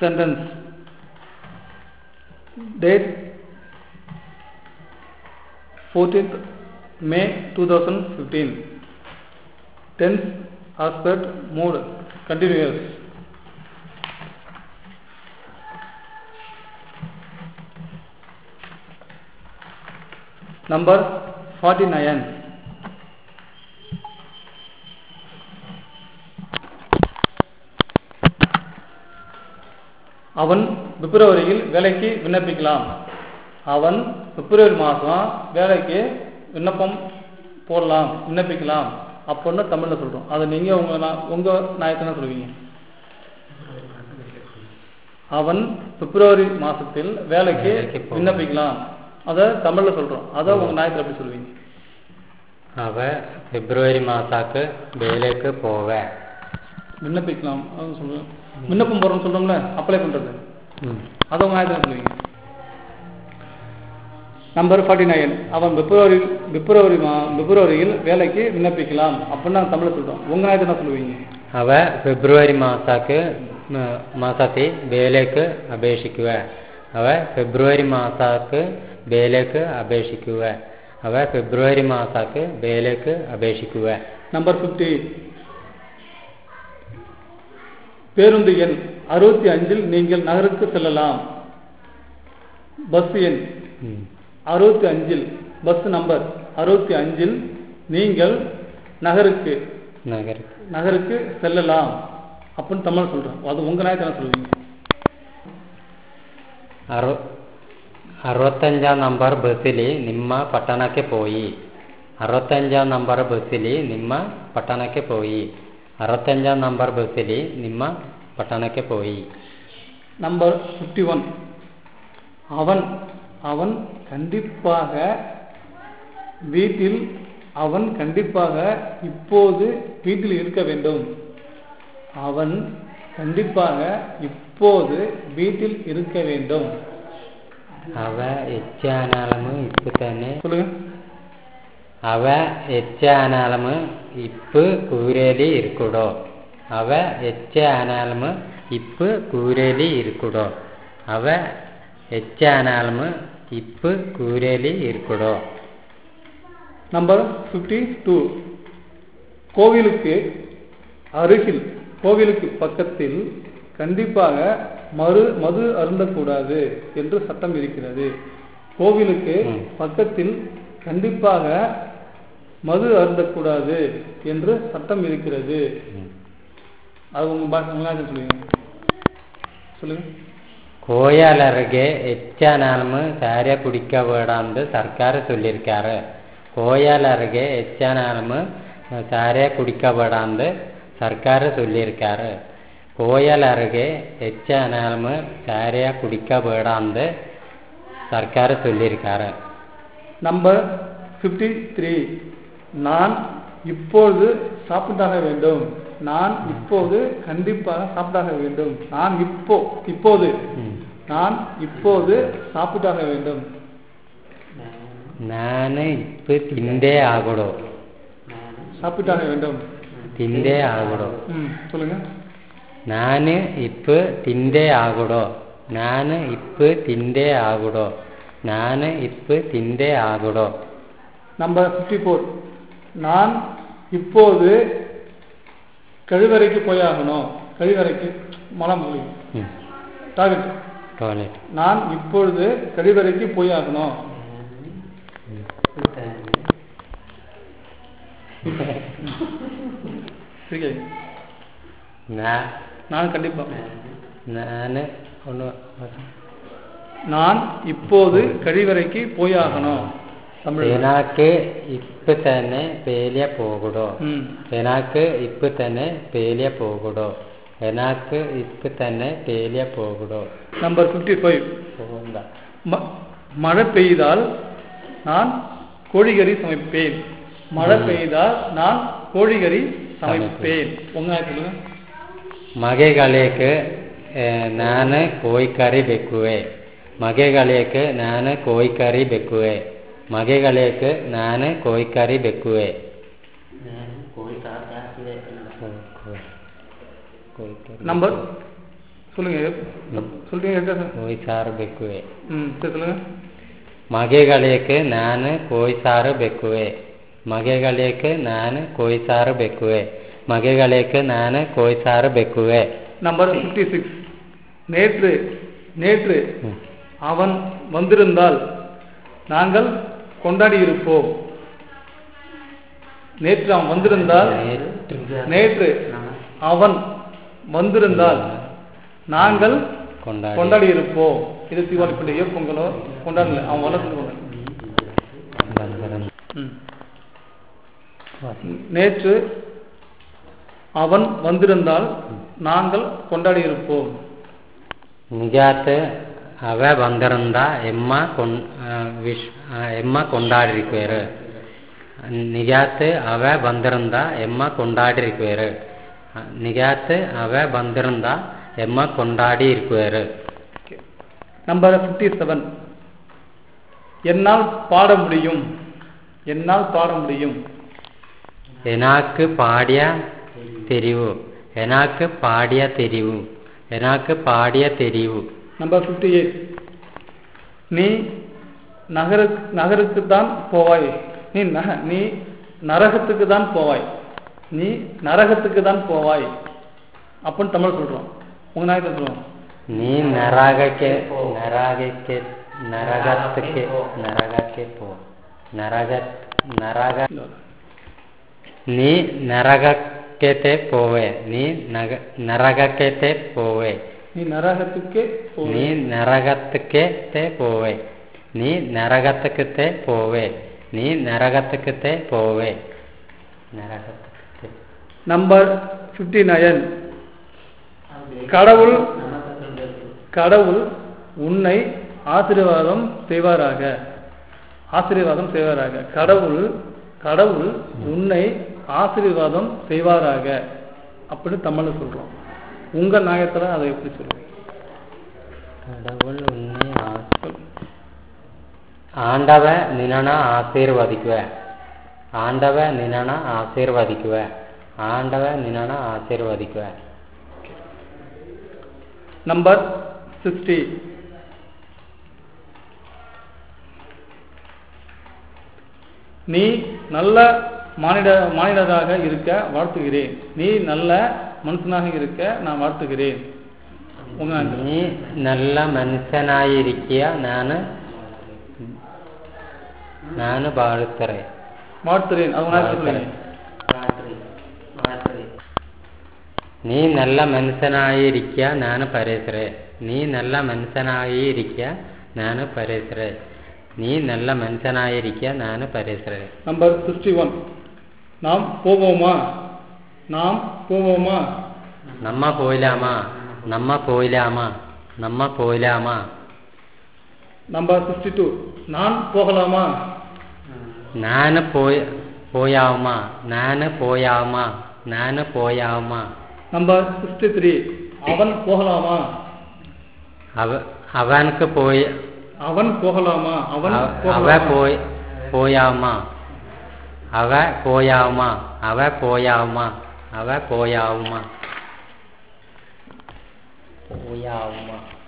sentence date 14th May 2015 tense aspect mood continuous number 49 அவன் பிப்ரவரியில் வேலைக்கு விண்ணப்பிக்கலாம் அவன் பிப்ரவரி மாதம் வேலைக்கு விண்ணப்பம் போடலாம் விண்ணப்பிக்கலாம் அப்படின்னு தமிழில் சொல்கிறோம் அதை நீங்கள் உங்கள் நா- உங்கள் நியாயத்தை சொல்லுவீங்க அவன் பிப்ரவரி மாதத்தில் வேலைக்கு வேலைக்கு போகலாம். விண்ணப்பிக்கலாம் அதை தமிழில் சொல்கிறோம் அதை உங்கள் நியாயத்தில் எப்படி சொல்லுவீங்க அவ பிப்ரவரி மாசாக்கு வேலைக்கு போவ விண்ணப்பிக்கலாம் அது சொல்லுவேன் விண்ணப்பம் போடுறோம்னு சொல்கிறோம்ல அப்ளை பண்ணுறது ம். அதை உங்கள் நியாயத்தில் சொல்லுவீங்க நம்பர் ஃபார்ட்டி நைன் அவன் பிப்ரவரி பிப்ரவரி மா பிப்ரவரியில் வேலைக்கு விண்ணப்பிக்கலாம் அப்படின்னு நான் தமிழில் சொல்கிறோம் உங்கள் நியாயத்தை என்ன சொல்லுவீங்க അവ ഫെബ്രുവരി മാസാക്ക് മ- മാസത്തിൽ വേലയ്ക്ക് അപേക്ഷിക്കുക അവ ഫെബ്രുവരി മാസാക്ക് വേലയ്ക്ക് അപേക്ഷിക്കുക അവ ഫെബ്രുവരി മാസാക്ക് വേലയ്ക്ക് അപേക്ഷിക്കുക நம்பர் ஃபிஃப்டி பேருந்து எண் அறுபத்தி அஞ்சில் நீங்கள் நகருக்கு செல்லலாம் பஸ் எண் ഉം. அறுபத்தி அஞ்சில் பஸ் நம்பர் அறுபத்தி அஞ்சில் நீங்கள் நகருக்கு നഗര நகருக்கு செல்லலாம் அப்படின்னு தமிழ் சொல்கிறோம் அது உங்கள் நியாயத்தை என்ன சொல்லுவீங்க അറു അറുപത്തഞ്ചാം നമ്പർ ബസ്സിൽ ನಿಮ್ಮ ಪಟ್ಟಣಕ್ಕೆ പോയി ಅರವತ್ತಂಜಾം ನಂಬರ್ ಬಸ್ಸಿൽ ನಿಮ್ಮ ಪಟ್ಟಣಕ್ಕೆ പോയി ಅರವತ್ತಂಜಾം ನಂಬರ್ ಬಸ್ಸಿൽ ನಿಮ್ಮ ಪಟ್ಟಣಕ್ಕೆ പോയി நம்பர் ஃபிஃப்டி ஒன் அவன் அவன் கண்டிப்பாக வீட்டில் அவன் கண்டிப்பாக இப்போது வீட்டில் இருக்க வேண்டும் அவன் கண்டிப்பாக இப்போது வீட்டில் இருக்க வேண்டும் അവ എച്ചാനാളമ് ഇപ്പ് തന്നെ சொல்லுங்க അവ എച്ചാനാളമ് ഇപ്പ് കൂരേലി ഇരിക്കുടോ അവ എച്ചാനാളമ് ഇപ്പ് കൂരേലി ഇരിക്കുടോ അവ എച്ചാനാളമ് ഇപ്പ് കൂരേലി ഇരിക്കുടോ நம்பர் ஃபிஃப்டி டூ கோவிலுக்கு அருகில் கோவிலுக்கு பக்கத்தில் கண்டிப்பாக மறு மது அருந்தக்கூடாது என்று சட்டம் இருக்கிறது கோவிலுக்கு ம். பக்கத்தில் கண்டிப்பாக மது அருந்தக்கூடாது என்று சட்டம் இருக்கிறது அது உங்க பாஷை உங்க நாட்டில் சொல்லுங்க சொல்லுங்க கோயாளருக்கு எச்சானாலும் சாரிய குடிக்க வேடாம்னு சர்க்கார் சொல்லியிருக்காரு கோயாளருக்கு எச்சானாலும் சாரிய குடிக்க வேடாம்னு சர்க்கார் சொல்லியிருக்காரு கோயாளருக்கு எச்சானாலும் சாரிய குடிக்க வேடாம்னு சர்க்கார் சொல்லியிருக்காரு நம்பர் ஃபிஃப்டி த்ரீ நான் இப்பொழுது சாப்பிட்டாக வேண்டும் நான் இப்போது கண்டிப்பாக சாப்பிட்டாக வேண்டும் நான் இப்போ இப்போது ம். நான் இப்போது சாப்பிட்டாக வேண்டும் ನಾನು ಇಪ್ಪು ತಿಂದೇ ಆಗುಡು சாப்பிட்டாக வேண்டும் ತಿಂದೇ ಆಗುಡು ம் சொல்லுங்க ನಾನು ಇಪ್ಪು ತಿಂದೇ ಆಗುಡೋ ನಾನು ಇಪ್ಪು ತಿಂದೇ ಆಗುಡೋ ನಾನು ಇಪ್ಪು ತಿಂದೇ ಆಗುಡೋ நம்பர் ஃபிஃப்டி ஃபோர் நான் இப்போது கழிவறைக்கு போயாகணும் கழிவறைக்கு மலம் ಹ್ಞೂ டார்கெட் ಟಾಯ್ಲೆಟ್ நான் இப்பொழுது கழிவறைக்கு போயாகணும் சரிங்க ನಾ நான் கண்டிப்பா ನಾನು ಒಂದು நான் இப்போது கழிவறைக்கு போயாகணும் தமிழ் எனக்கு ಇಪ್ಪು ತಾನೆ ಪೇಲಿಯ போகுடோ ம் எனக்கு ಇಪ್ಪು ತಾನೆ ಪೇಲಿಯ போகுடோ எனக்கு ಇಪ್ಪು ತಾನೆ ಪೇಲಿಯ போகுடோ நம்பர் ஃபிஃப்டி ஃபைவ் போகுண்டா ம- மழை பெய்தால் நான் கோழிகறி சமைப்பேன் மழை பெய்தால் நான் கோழிகறி சமைப்பேன் உங்க ஆயத்து சொல்லுங்க ಮಗೆಗಳಿಗೆ ನಾನು ಕೋಯ್ಕರಿ ಬೆಕ್ಕುವೆ ಮಗೆಗಳಿಗೆ ನಾನು ಕೋಯ್ಕರಿ ಬೆಕ್ಕುವೆ ಮಗೆಗಳಿಗೆ ನಾನು ಕೋಯ್ಕರಿ ಬೆಕ್ಕುವೆ நம்பர் சொல்லுங்க சொல்றீங்க கேட்க ಕೋಯಿ ಸಾರು ಬೆಕ್ಕುವೆ ம் சரி சொல்லுங்க ಮಗೆಗಳಿಗೆ ನಾನು ಕೋಯಿ ಸಾರು ಬೆಕ್ಕುವೆ ಮಗೆಗಳಿಗೆ ನಾನು ಕೋಯಿ ಸಾರು ಬೆಕ್ಕುವೆ ಮಗೆಗಳಿಗೆ ನಾನು ಕೋಯಿ ಸಾರು ಬೆಕ್ಕುವೆ நம்பர் ஃபிஃப்டி சிக்ஸ் நேற்று நேற்று ಹ್ಮ್. அவன் வந்திருந்தால் நாங்கள் கொண்டாடி இருப்போம் நேற்று அவன் வந்திருந்தால் நேற்று நேற்று அவன் வந்திருந்தால் நாங்கள் கொண்டாடி கொண்டாடி இருப்போம் இது தீபாவளி பண்டிகையோ பொங்கலோ கொண்டாடல அவன் வளர்த்து கொண்டாடு ಬಂದಿರನ್- ம். நேற்று அவன் வந்திருந்தால் நாங்கள் கொண்டாடி இருப்போம் ನಿಜಾತ್ ಅವ ಬಂದರಿಂದ ಎಮ್ಮ ಕೊನ್ ಆ, ವಿಶ್ ಆ, ಎಮ್ಮ ಕೊಂಡಾಡಿರಿಕ್ವೇರು ನಿಜಾತ್ ಅವ ಬಂದರಿಂದ ಎಮ್ಮ ಕೊಂಡಾಡಿರಿಕ್ವೇರು ನಿಜಾತ್ ಅವ ಬಂದರಿಂದ ಎಮ್ಮ ಕೊಂಡಾಡಿ ಇರುಕ್ವೇರು நம்பர் ஃபிஃப்டி செவன் என்னால் பாட முடியும் என்னால் பாட முடியும் ಎನಾಕ್ ಪಾಡ್ಯ ತೆರಿವು ಎನಾಕ್ ಪಾಡ್ಯ ತೆರಿವು ಎನಾಕ್ ಪಾಡ್ಯ ತೆರಿವು நம்பர் ஃபிஃப்டி எயிட் நீ நகர நகருக்கு தான் போவாய் நீ நக நீ நரகத்துக்கு தான் போவாய் நீ நரகத்துக்கு தான் போவாய் அப்படின்னு தமிழ் சொல்றோம் உங்க நாயத்தை சொல்லுவோம் ನೀ ನರಗಕ್ಕೆ ನರಗಕ್ಕೆ ನರಗತ್ತಕ್ಕೆ ನರಗಕ್ಕೆ ಪೋ ನರಗ ನರಗ ನೀ ನರಗಕ್ಕೆ ಪೋವೆ ನೀ ನಗ ನರಗಕ್ಕೆ ಪೋವೆ நீ நரகத்துக்கே போ ನೀ ನರಗತ್ತಕ್ಕೆ ಪೋವೆ ನೀ ನರಗತ್ತಕ್ಕೆ ಪೋವೆ ನೀ ನರಗತ್ತಕ್ಕೆ ಪೋವೆ ನರಗತ್ತಕ್ಕೆ நம்பர் ஃபிஃப்டி நயன் கடவுள் கடவுள் உன்னை ஆசீர்வாதம் செய்வாராக ஆசீர்வாதம் செய்வாராக கடவுள் கடவுள் உன்னை ஆசீர்வாதம் செய்வாராக அப்படின்னு தமிழ்ல சொல்றோம் உங்க நாயத்துல அதை எப்படி சொல்லுவோம் கடவுள் உன்னை ஆசீர் ஆண்டவ நினன ஆசீர்வதிக்குவ ஆண்டவ நினன ஆசீர்வதிக்குவ ஆண்டவ நினன ஆசீர்வதிக்குவ நம்பர் சிக்ஸ்டி நீ நல்ல மானிட மானிடராக இருக்க வாழ்த்துகிறேன் நீ நல்ல மனுஷனாக இருக்க நான் வாழ்த்துகிறேன் உங்க answer. നീ നല്ല മനുഷ്യനായിരിക്കുക നാന് നാന് ബാഴുത്തറേ வாழ்த்துறேன் அது உங்க answer சொல்லுங்க നീ നല്ല മനുഷ്യനായിരിക്കുക നാന് പരേശ്വരേ നീ നല്ല മനുഷ്യനായിരിക്കുക നാന് പരേശ്വരേ നീ നല്ല മനുഷ്യനായിരിക്കുക നാന് പരേശ്വരേ நம்பர் சிக்ஸ்டி ஒன் நாம் போவோமா நாம் போவோமா നമ്മ പോയില്ലാമ നമ്മ പോയില്ലാമ നമ്മ പോയില്ലാമ நம்பர் சிக்ஸ்டி டூ நான் போகலாமா നാന് പോയ പോയാവുമ നാന് പോയാവുമ നാന് പോയാവുമ நம்பர் சிக்ஸ்டி த்ரீ அவன் போகலாமா അവ അവനക്ക് പോയി அவன் போகலாமா அவன் അവ- അവ போகலாமா? പോയി പോയാവുമ അവ പോയാവുമ അവ പോയാവുമ അവ പോയാവുമ പോയാവുമ